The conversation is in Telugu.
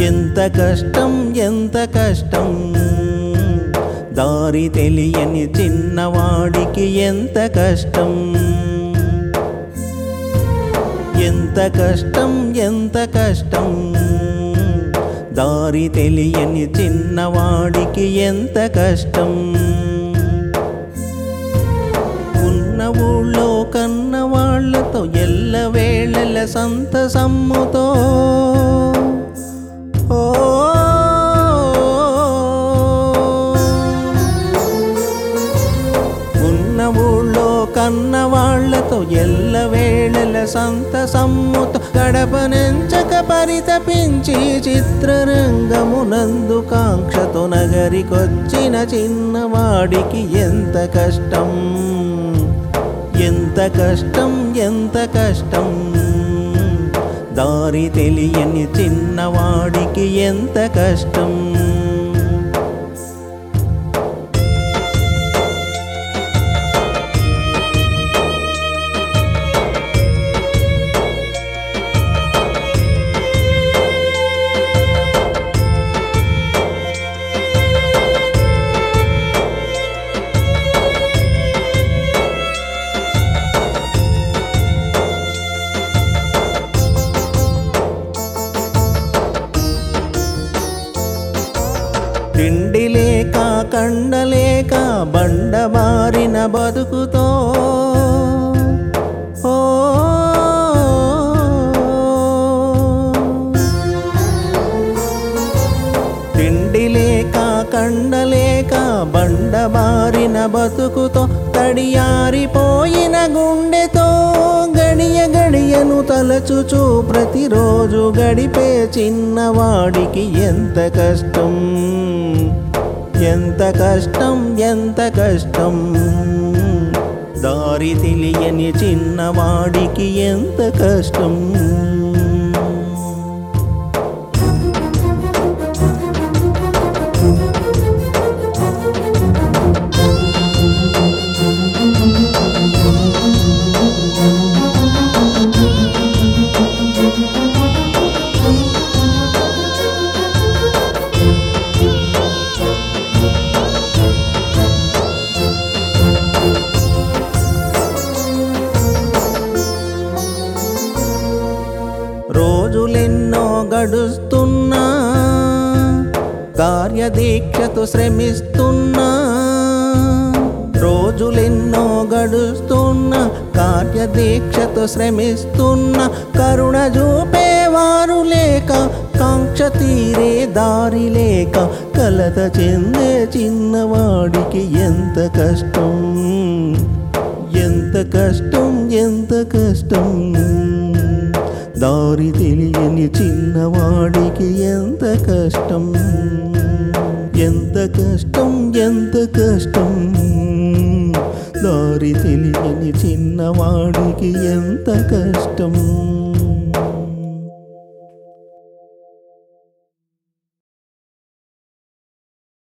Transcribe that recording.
ఎంత కష్టం ఎంత కష్టం దారి తెలియని చిన్నవాడికి ఎంత కష్టం ఎంత కష్టం ఎంత కష్టం దారి తెలియని చిన్నవాడికి ఎంత కష్టం ఉన్న ఊళ్ళో కన్న వాళ్ళతో ఎల్లవేళల సంత సమ్ముతో ఓ ఉన్న ఊళ్ళో కన్న వాళ్ళతో ఎల్లవేళల సంత సమ్ముతో గడపనెంచక పరితపించి చిత్రరంగమునందు కాంక్షతో నగరికొచ్చిన చిన్నవాడికి ఎంత కష్టం ఎంత కష్టం ఎంత కష్టం దారి తెలియని చిన్నవాడికి ఎంత కష్టం తిండి లేక కండలేక బండబారిన బతుకుతో ఓ తిండి లేక కండలేక బండబారిన బతుకుతో తడియారిపోయిన గుండెతో గడియ గడియను తలచుచూ ప్రతిరోజు గడిపే చిన్నవాడికి ఎంత కష్టం ఎంత కష్టం ఎంత కష్టం దారి తెలియని చిన్నవాడికి ఎంత కష్టం రోజులెన్నో గడుస్తున్నా కార్యదీక్షతో శ్రమిస్తున్నా రోజులెన్నో గడుస్తున్నా కార్యదీక్షతో శ్రమిస్తున్నా కరుణ చూపేవారు లేక కాంక్ష తీరే దారి లేక కలత చెందే చిన్నవాడికి ఎంత కష్టం ఎంత కష్టం ఎంత కష్టం దారి తెలియని చిన్నవాడికి ఎంత కష్టం ఎంత కష్టం ఎంత కష్టం దారి తెలియని చిన్నవాడికి ఎంత కష్టం